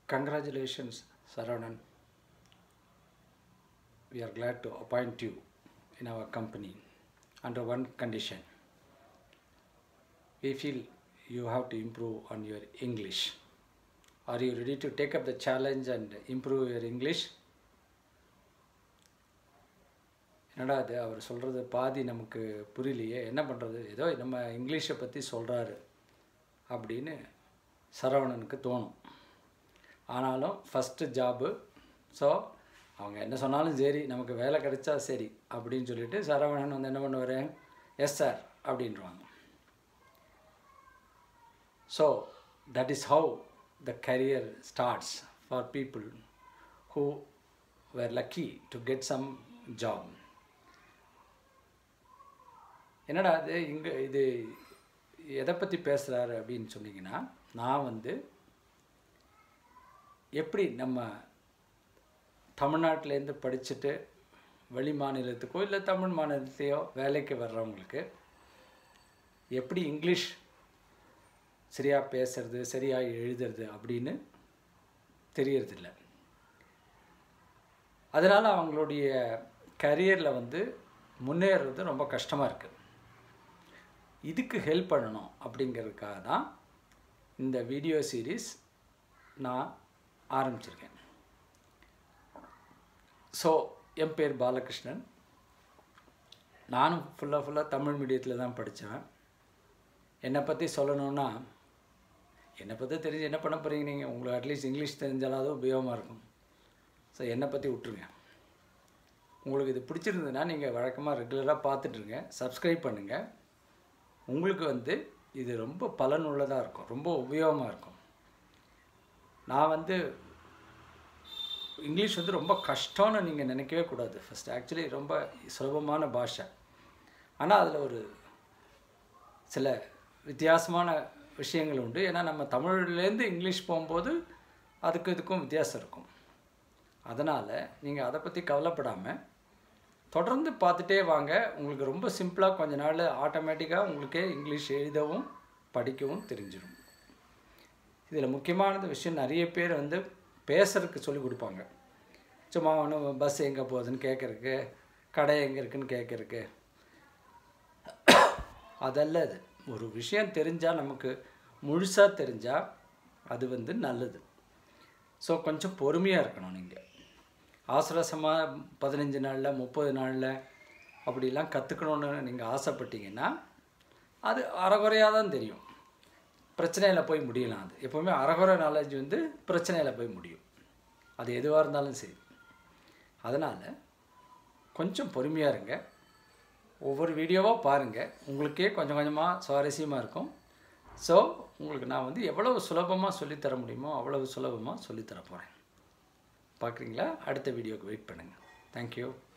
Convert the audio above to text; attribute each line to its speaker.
Speaker 1: Congratulations, Saravanan. We are glad to appoint you in our company under one condition. We feel you have to improve on your English. Are you ready to take up the challenge and improve your English? என்னடா அது அவர் சொல்கிறது பாதி நமக்கு புரியலையே என்ன பண்ணுறது ஏதோ நம்ம இங்கிலீஷை பற்றி சொல்கிறாரு அப்படின்னு சரவணனுக்கு தோணும் ஆனாலும் ஃபஸ்ட்டு ஜாபு ஸோ அவங்க என்ன சொன்னாலும் சரி நமக்கு வேலை கிடைச்சா சரி அப்படின்னு சொல்லிட்டு சரவணன் வந்து என்ன பண்ணுவார் எஸ் சார் அப்படின்றவாங்க so that is how the career starts for people who were lucky to get some job என்னடா அது இங்கே இது எதை பற்றி பேசுகிறாரு அப்படின்னு சொன்னீங்கன்னா நான் வந்து எப்படி நம்ம தமிழ்நாட்டிலேருந்து படிச்சுட்டு வெளி மாநிலத்துக்கோ இல்லை தமிழ் மாநிலத்தையோ வேலைக்கு வர்றவங்களுக்கு எப்படி இங்கிலீஷ் சரியாக பேசுறது சரியாக எழுதுறது அப்படின்னு தெரியறதில்ல அதனால் அவங்களுடைய கரியரில் வந்து முன்னேறது ரொம்ப கஷ்டமாக இருக்குது இதுக்கு ஹெல்ப் பண்ணணும் அப்படிங்கிறதுக்காக தான் இந்த வீடியோ சீரீஸ் நான் ஆரம்பிச்சிருக்கேன் ஸோ என் பேர் பாலகிருஷ்ணன் நானும் ஃபுல்லாக ஃபுல்லாக தமிழ் மீடியத்தில் தான் படித்தேன் என்னை பற்றி சொல்லணுன்னா என்னை பற்றி தெரிஞ்சு என்ன பண்ண போகிறீங்க நீங்கள் உங்களுக்கு அட்லீஸ்ட் இங்கிலீஷ் தெரிஞ்சாலாவது உபயோகமாக இருக்கும் ஸோ என்னை பற்றி விட்ருங்க உங்களுக்கு இது பிடிச்சிருந்ததுன்னா நீங்கள் வழக்கமாக ரெகுலராக பார்த்துட்ருங்க சப்ஸ்கிரைப் பண்ணுங்கள் உங்களுக்கு வந்து இது ரொம்ப பலனுள்ளதாக இருக்கும் ரொம்ப உபயோகமாக இருக்கும் நான் வந்து இங்கிலீஷ் வந்து ரொம்ப கஷ்டம்னு நீங்கள் நினைக்கவே கூடாது ஃபஸ்ட் ஆக்சுவலி ரொம்ப சுலபமான பாஷை ஆனால் அதில் ஒரு சில வித்தியாசமான விஷயங்கள் உண்டு ஏன்னா நம்ம தமிழ்லேருந்து இங்கிலீஷ் போகும்போது அதுக்கு இதுக்கும் வித்தியாசம் இருக்கும் அதனால் நீங்கள் அதை பற்றி கவலைப்படாமல் தொடர்ந்து பார்த்துட்டே வாங்க உங்களுக்கு ரொம்ப சிம்பிளாக கொஞ்ச நாள் ஆட்டோமேட்டிக்காக உங்களுக்கே இங்கிலீஷ் எழுதவும் படிக்கவும் தெரிஞ்சிடும் இதில் முக்கியமானது விஷயம் நிறைய பேர் வந்து பேசுறதுக்கு சொல்லி கொடுப்பாங்க சும்மா ஒன்று பஸ் எங்கே போகுதுன்னு கேட்குறக்கு கடை எங்கே இருக்குன்னு கேட்குறக்கு அதல்ல அது ஒரு விஷயம் தெரிஞ்சால் நமக்கு முழுசாக தெரிஞ்சால் அது வந்து நல்லது ஸோ கொஞ்சம் பொறுமையாக இருக்கணும் நீங்கள் ஆசுரசமாக பதினஞ்சு நாளில் முப்பது நாளில் அப்படிலாம் கற்றுக்கணுன்னு நீங்கள் ஆசைப்பட்டீங்கன்னா அது அறகுறையாக தான் தெரியும் பிரச்சனையில் போய் முடியலாம் அது எப்போவுமே அறகுறை நாலேஜ் வந்து பிரச்சனையில் போய் முடியும் அது எதுவாக இருந்தாலும் சரி அதனால் கொஞ்சம் பொறுமையாக இருங்க ஒவ்வொரு வீடியோவாக பாருங்கள் உங்களுக்கே கொஞ்சம் கொஞ்சமாக சுவாரஸ்யமாக இருக்கும் ஸோ உங்களுக்கு நான் வந்து எவ்வளவு சுலபமாக சொல்லித்தர முடியுமோ அவ்வளவு சுலபமாக சொல்லித்தர போகிறேன் பார்க்குறீங்களா அடுத்த வீடியோக்கு வெயிட் பண்ணுங்கள் தேங்க்யூ